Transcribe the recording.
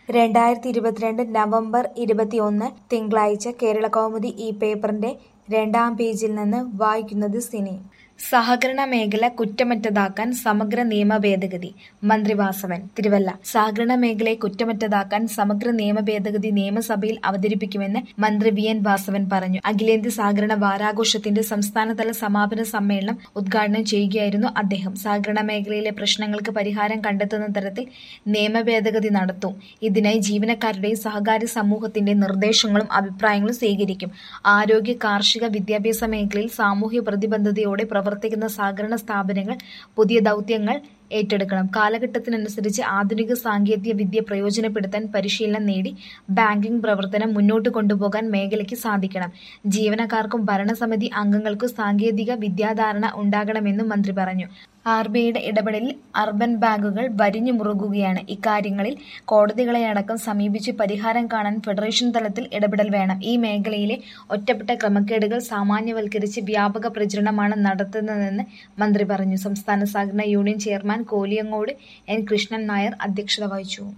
രണ്ടായിരത്തി ഇരുപത്തിരണ്ട് നവംബർ ഇരുപത്തിയൊന്ന് തിങ്കളാഴ്ച കേരളകൗമുദി ഈ പേപ്പറിന്റെ രണ്ടാം പേജിൽ നിന്ന് വായിക്കുന്നത് സിനി സഹകരണ മേഖല കുറ്റമറ്റതാക്കാൻ സമഗ്ര നിയമ ഭേദഗതി മന്ത്രി വാസവൻ തിരുവല്ല സഹകരണ മേഖലയെ കുറ്റമറ്റതാക്കാൻ സമഗ്ര നിയമ ഭേദഗതി നിയമസഭയിൽ അവതരിപ്പിക്കുമെന്ന് മന്ത്രി വി എൻ വാസവൻ പറഞ്ഞു അഖിലേന്ത്യാ സഹകരണ വാരാഘോഷത്തിന്റെ സംസ്ഥാനതല സമാപന സമ്മേളനം ഉദ്ഘാടനം ചെയ്യുകയായിരുന്നു അദ്ദേഹം സഹകരണ മേഖലയിലെ പ്രശ്നങ്ങൾക്ക് പരിഹാരം കണ്ടെത്തുന്ന തരത്തിൽ നിയമ ഭേദഗതി നടത്തും ഇതിനായി ജീവനക്കാരുടെയും സഹകാരി സമൂഹത്തിന്റെ നിർദ്ദേശങ്ങളും അഭിപ്രായങ്ങളും സ്വീകരിക്കും ആരോഗ്യ കാർഷിക വിദ്യാഭ്യാസ മേഖലയിൽ സാമൂഹ്യ പ്രതിബദ്ധതയോടെ പ്രവർത്തിക്കുന്ന സഹകരണ സ്ഥാപനങ്ങൾ പുതിയ ദൗത്യങ്ങൾ ഏറ്റെടുക്കണം കാലഘട്ടത്തിനനുസരിച്ച് ആധുനിക സാങ്കേതിക വിദ്യ പ്രയോജനപ്പെടുത്താൻ പരിശീലനം നേടി ബാങ്കിംഗ് പ്രവർത്തനം മുന്നോട്ട് കൊണ്ടുപോകാൻ മേഖലയ്ക്ക് സാധിക്കണം ജീവനക്കാർക്കും ഭരണസമിതി അംഗങ്ങൾക്കും സാങ്കേതിക വിദ്യാധാരണ ഉണ്ടാകണമെന്നും മന്ത്രി പറഞ്ഞു ആർ ബി ഐയുടെ ഇടപെടലിൽ അർബൻ ബാങ്കുകൾ വരിഞ്ഞു മുറുകുകയാണ് ഇക്കാര്യങ്ങളിൽ കോടതികളെയടക്കം സമീപിച്ച് പരിഹാരം കാണാൻ ഫെഡറേഷൻ തലത്തിൽ ഇടപെടൽ വേണം ഈ മേഖലയിലെ ഒറ്റപ്പെട്ട ക്രമക്കേടുകൾ സാമാന്യവൽക്കരിച്ച് വ്യാപക പ്രചരണമാണ് നടത്തുന്നതെന്ന് മന്ത്രി പറഞ്ഞു സംസ്ഥാന സഹകരണ union chairman Koliyangode N Krishnan Nair അധ്യക്ഷത വഹിച്ചു